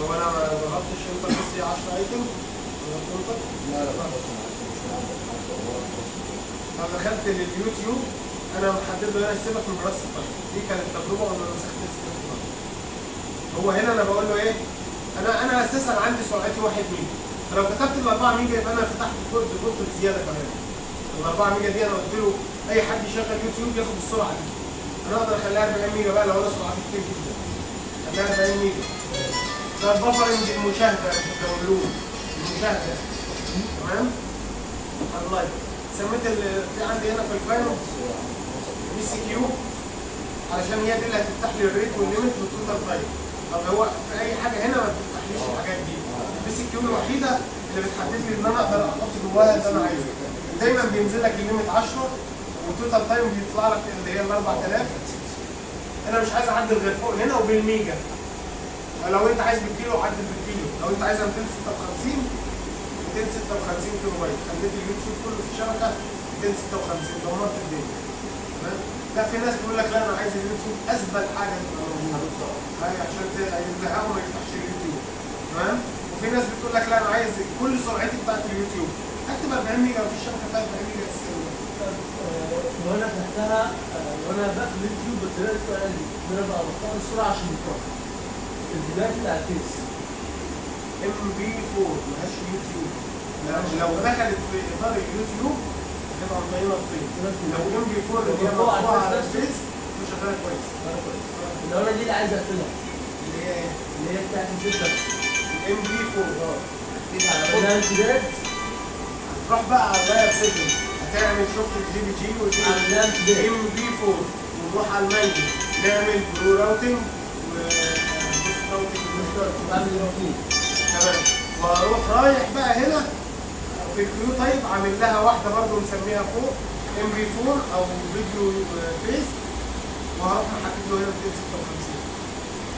هو انا ما ضغطتش انتر بس 10 ايتم ضغطت انتر لا لا لا بس انا عارف مش عندك حاجه هو فدخلت لليوتيوب انا محدد له هنا سيبك من راس الطريق دي كانت تجربه وانا مسكت السكريبت هو هنا انا بقول له ايه انا انا اساسا عندي سرعتي 1 ميجا فلو كتبت ال 4 ميجا يبقى انا فتحت فولت فولت بزياده كمان ال 4 ميجا دي انا قلت له اي حد يشغل يوتيوب ياخد السرعه دي انا اقدر اخليها 40 ميجا بقى لو انا سرعتي كتير جدا خليها 40 ميجا ده البفرنج المشاهده الداونلود المشاهده تمام اللايف سميت ال- في عندي هنا في القائمه بي سي كيو علشان هي دي اللي هتفتح لي الريت والليمت والتوتال تايم طب هو في اي حاجه هنا ما بتفتحليش الحاجات دي البي سي كيو الوحيده اللي بتحدد لي ان انا اقدر احط جواها اللي انا عايزه دايما بينزل لك الليمت 10 والتوتال تايم بيطلع لك اللي هي ال 4000 انا مش عايز اعدل غير فوق هنا وبالميجا لو انت عايز بالكيلو عدل بالكيلو لو انت عايزها 256 256 كيلو بايت خليت اليوتيوب كله في الشبكه 256 دمرت الدنيا تمام لا في ناس بيقول لك لا انا عايز اليوتيوب اثبت حاجه تبقى موجودة. هاي عشان ت- يزهقوا ما يفتحش اليوتيوب تمام وفي ناس بتقول لك لا انا عايز كل سرعتي بتاعت اليوتيوب اكتب 40 ميجا في الشبكه فيها 40 ميجا تستخدم. لو انا فتحتها آه، لو انا بقفل اليوتيوب بالطريقه الفلانيه دي ان انا بقى بختار السرعه عشان يقرا الفيديوهات بتاع الفيس ام بي 4 ملهاش يوتيوب لو- لو دخلت في اطار اليوتيوب هتبقى مبينه الطين لو ام بي 4 اللي هي مرفوعة على مرفوعه على الفيس الفيس مش شغاله كويس لو انا دي اللي عايز اقفلها اللي هي ايه؟ اللي هي بتاعت الفيس بس الام بي 4 اكيد على ده امتداد هتروح بقى على اللاير سيتنج هتعمل شفت الجي بي جي والجي على الامتداد ام بي 4 ونروح على المانجو نعمل برو راوتنج و راوتنج بعمل الاثنين تمام واروح رايح بقى هنا في الكيو تايب عامل لها واحده برضه مسميها فوق ام بي 4 او فيديو فيس وهروح محدد له هنا 256